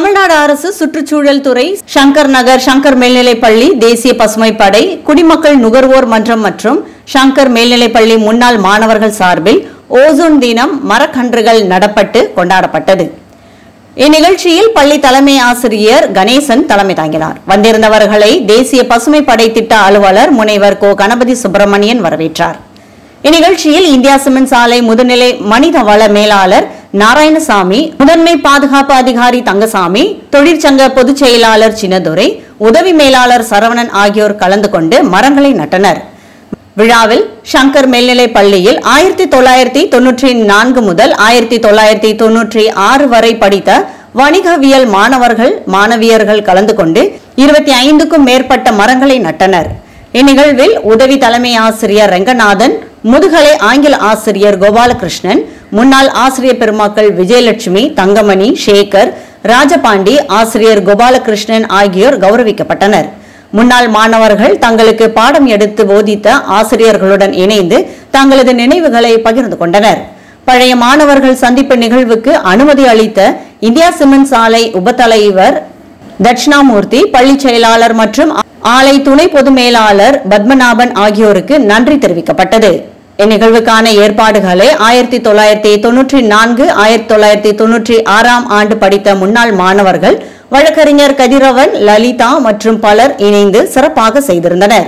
தமிழ்நாடு அரசு சுற்றுச்சூழல் துறை சங்கர் நகர் சங்கர் மேல்நிலைப்பள்ளி தேசிய பசுமை படை குடிமக்கள் நுகர்வோர் மன்றம் மற்றும் சங்கர் மேல்நிலைப்பள்ளி முன்னாள் மாணவர்கள் சார்பில் ஓசோன் தினம் மரக்கன்றுகள் நடப்பட்டு கொண்டாடப்பட்டது இந்நிகழ்ச்சியில் பள்ளி தலைமை ஆசிரியர் கணேசன் தலைமை தாங்கினார் வந்திருந்தவர்களை தேசிய பசுமை படை திட்ட அலுவலர் முனைவர் கோ கணபதி சுப்பிரமணியன் வரவேற்றார் இந்நிகழ்ச்சியில் இந்தியா சிமெண்ட் சாலை முதுநிலை மனித வள மேலாளர் நாராயணசாமி முதன்மை பாதுகாப்பு அதிகாரி தங்கசாமி தொழிற்சங்க பொதுச் செயலாளர் சின்னதுரை உதவி மேலாளர் சரவணன் ஆகியோர் கலந்து கொண்டு மரங்களை நட்டனர் விழாவில் சங்கர் மேல்நிலைப் பள்ளியில் ஆயிரத்தி தொள்ளாயிரத்தி தொன்னூற்றி நான்கு முதல் ஆயிரத்தி தொள்ளாயிரத்தி தொன்னூற்றி ஆறு வரை படித்த வணிகவியல் மாணவர்கள் மாணவியர்கள் கலந்து கொண்டு இருபத்தி ஐந்துக்கும் மேற்பட்ட மரங்களை நட்டனர் இந்நிகழ்வில் உதவி தலைமை ஆசிரியர் ரங்கநாதன் முதுகலை ஆங்கில ஆசிரியர் கோபாலகிருஷ்ணன் முன்னாள் ஆசிரியர் பெருமக்கள் விஜயலட்சுமி தங்கமணி சேகர் ராஜபாண்டி ஆசிரியர் கோபாலகிருஷ்ணன் ஆகியோர் கௌரவிக்கப்பட்டனர் முன்னாள் மாணவர்கள் தங்களுக்கு பாடம் எடுத்து போதித்த ஆசிரியர்களுடன் இணைந்து தங்களது நினைவுகளை பகிர்ந்து கொண்டனர் பழைய மாணவர்கள் சந்திப்பு நிகழ்வுக்கு அனுமதி அளித்த இந்தியா சிமெண்ட் சாலை உபத்தலைவர் தட்சிணாமூர்த்தி பள்ளி செயலாளர் மற்றும் ஆலை துணை பொது மேலாளர் பத்மநாபன் ஆகியோருக்கு நன்றி தெரிவிக்கப்பட்டது இந்நிகழ்வுக்கான ஏற்பாடுகளை ஆயிரத்தி தொள்ளாயிரத்தி தொன்னூற்றி நான்கு ஆயிரத்தி தொள்ளாயிரத்தி தொன்னூற்றி ஆறாம் ஆண்டு படித்த முன்னாள் மாணவர்கள் வழக்கறிஞர் கதிரவன் லலிதா மற்றும் பலர் இணைந்து சிறப்பாக செய்திருந்தனர்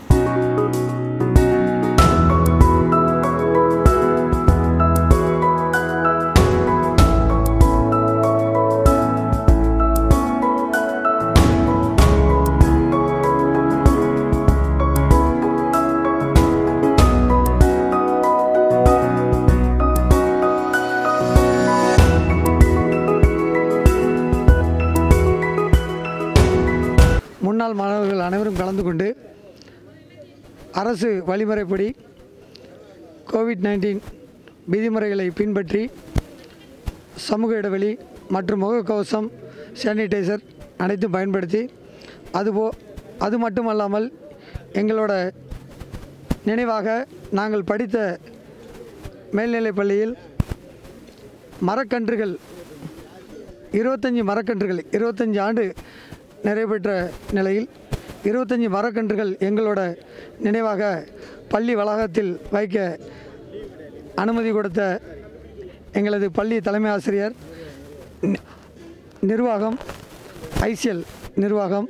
முன்னாள் மாணவர்கள் அனைவரும் கலந்து கொண்டு அரசு வழிமுறைப்படி கோவிட் நைன்டீன் விதிமுறைகளை பின்பற்றி சமூக இடைவெளி மற்றும் முகக்கவசம் சானிடைசர் அனைத்தும் பயன்படுத்தி அதுபோ அது மட்டுமல்லாமல் எங்களோட நினைவாக நாங்கள் படித்த மேல்நிலைப் பள்ளியில் மரக்கன்றுகள் இருபத்தஞ்சி மரக்கன்றுகள் இருபத்தஞ்சி ஆண்டு நிறைவேற்ற நிலையில் இருபத்தஞ்சி மரக்கன்றுகள் எங்களோட நினைவாக பள்ளி வளாகத்தில் வைக்க அனுமதி கொடுத்த எங்களது பள்ளி தலைமை ஆசிரியர் நி- நிர்வாகம் ஐசிஎல் நிர்வாகம்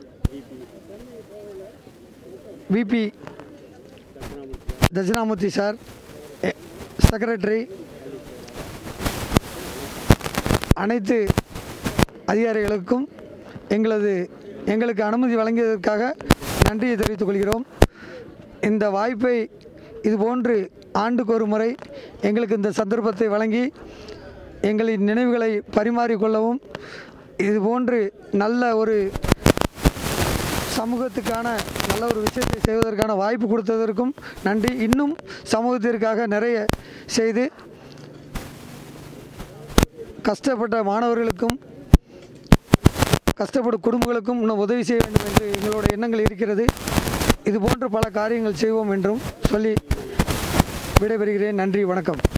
விபி தட்சிணாமூர்த்தி சார் எ- செக்ரட்டரி அனைத்து அதிகாரிகளுக்கும் எங்களது எங்களுக்கு அனுமதி வழங்கியதற்காக நன்றியை தெரிவித்துக் கொள்கிறோம் இந்த வாய்ப்பை இதுபோன்று ஆண்டுக்கு ஒரு முறை எங்களுக்கு இந்த சந்தர்ப்பத்தை வழங்கி எங்களின் நினைவுகளை பரிமாறிக்கொள்ளவும் இதுபோன்று நல்ல ஒரு சமூகத்துக்கான நல்ல ஒரு விஷயத்தை செய்வதற்கான வாய்ப்பு கொடுத்ததற்கும் நன்றி இன்னும் சமூகத்திற்காக நிறைய செய்து கஷ்டப்பட்ட மாணவர்களுக்கும் கஷ்டப்படும் குடும்பங்களுக்கும் இன்னும் உதவி செய்ய வேண்டும் என்று எங்களோட எண்ணங்கள் இருக்கிறது இது போன்ற பல காரியங்கள் செய்வோம் என்றும் சொல்லி விடைபெறுகிறேன் நன்றி வணக்கம்